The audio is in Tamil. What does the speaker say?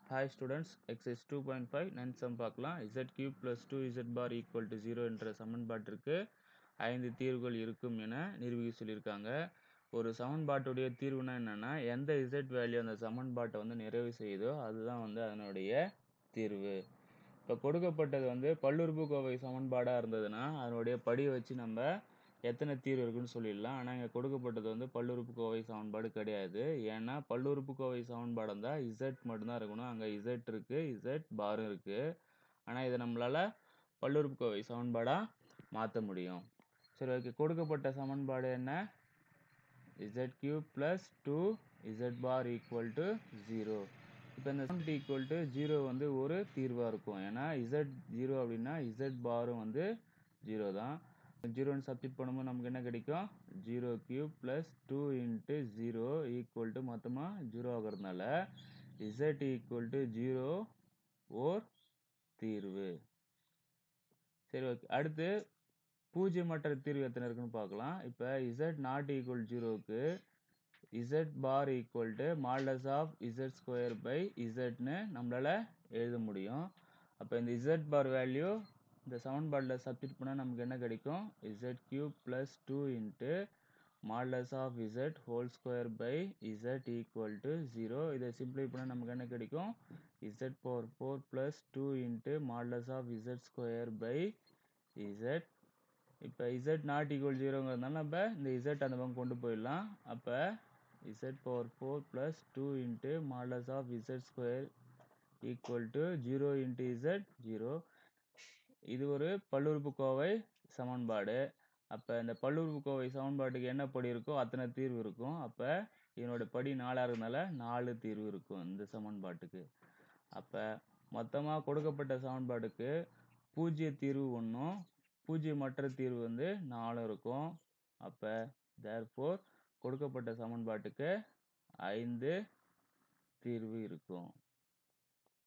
hi students exercise two point five nine sum பார்க்கலாம் Z cube plus two Z bar equal to zero என்ற சமன்பாட்டிற்கு ஐந்து தீர்வுகள் இருக்கும் என நிரூபிக்க சொல்லியிருக்காங்க ஒரு சமன்பாட்டுடைய தீர்வுனா என்னன்னா எந்த இசட் வேல்யூ அந்த சமன்பாட்டை வந்து நிறைவு செய்யுதோ அதுதான் வந்து அதனுடைய தீர்வு இப்போ கொடுக்கப்பட்டது வந்து பல்லுறுப்புக்கோவை சமன்பாடாக இருந்ததுன்னா அதனுடைய படியை வச்சு நம்ம எத்தனை தீர்வு இருக்குன்னு சொல்லிடலாம் ஆனால் இங்கே கொடுக்கப்பட்டது வந்து பல்லுறுப்புக்கோவை சமன்பாடு கிடையாது ஏன்னா பல்லுறுப்புக்கோவை சமன்பாடு இருந்தால் இசட் மட்டும்தான் இருக்கணும் அங்கே இசட் இருக்குது இசட் பாரும் இருக்குது ஆனால் இதை நம்மளால் பல்லுறுப்புக்கோவை சமன்பாடாக மாற்ற முடியும் சரி ஓகே கொடுக்கப்பட்ட சமன்பாடு என்ன Z cube plus two Z bar equal to zero இப்போ இந்த சம் ஈக்குவல் டு ஜீரோ வந்து ஒரு தீர்வாக இருக்கும் ஏன்னா இசட் ஜீரோ அப்படின்னா இசட் பாரும் வந்து ஜீரோ தான் ஜீரோன்னு சப்ஸ்டிட் பண்ணும்போது நமக்கு என்ன கிடைக்கும் zero cube plus two into zero equal to மொத்தமாக ஜீரோ ஆகிறதுனால இசட் ஈக்குவல் டு ஜீரோ ஓர் தீர்வு சரி ஓகே அடுத்து பூஜ்ஜியமற்ற தீர்வு எத்தனை இருக்குன்னு பார்க்கலாம் இப்போ இசட் நாட் ஈக்குவல் ஜீரோவுக்கு Z bar equal to modulus of Z square by இசட்னு நம்மளால் எழுத முடியும் அப்போ இந்த இசட் பார் வேல்யூ இந்த சமன்பாட்டில் சப்ஸ்டிட் பண்ணால் நமக்கு என்ன கிடைக்கும் Z cube plus two into modulus of Z whole square by Z equal to zero இதை சிம்பிளை பண்ணால் நமக்கு என்ன கிடைக்கும் Z power four plus two into modulus of Z square by Z இப்போ இசட் நாட் ஈக்குவல் ஜீரோங்கிறதுனால நம்ம இந்த இசட் அந்த பக்கம் கொண்டு போயிடலாம் அப்போ Z power four plus two into modulus of Z square equal to zero into Z zero இது ஒரு பல்லுறுப்புக்கோவை சமன்பாடு அப்போ இந்த பல்லுறுப்புக்கோவை சமன்பாட்டுக்கு என்ன படி இருக்கோ அத்தனை தீர்வு இருக்கும் அப்போ இதனோட படி நாலாக இருக்கிறதுனால நாலு தீர்வு இருக்கும் இந்த சமன்பாட்டுக்கு அப்போ மொத்தமாக கொடுக்கப்பட்ட சமன்பாட்டுக்கு பூஜ்ஜிய தீர்வு ஒன்றும் பூஜ்ஜியமற்ற தீர்வு வந்து நாலும் இருக்கும் அப்போ தேர்ஃபோர் கொடுக்கப்பட்ட சமன்பாட்டுக்கு ஐந்து தீர்வு இருக்கும்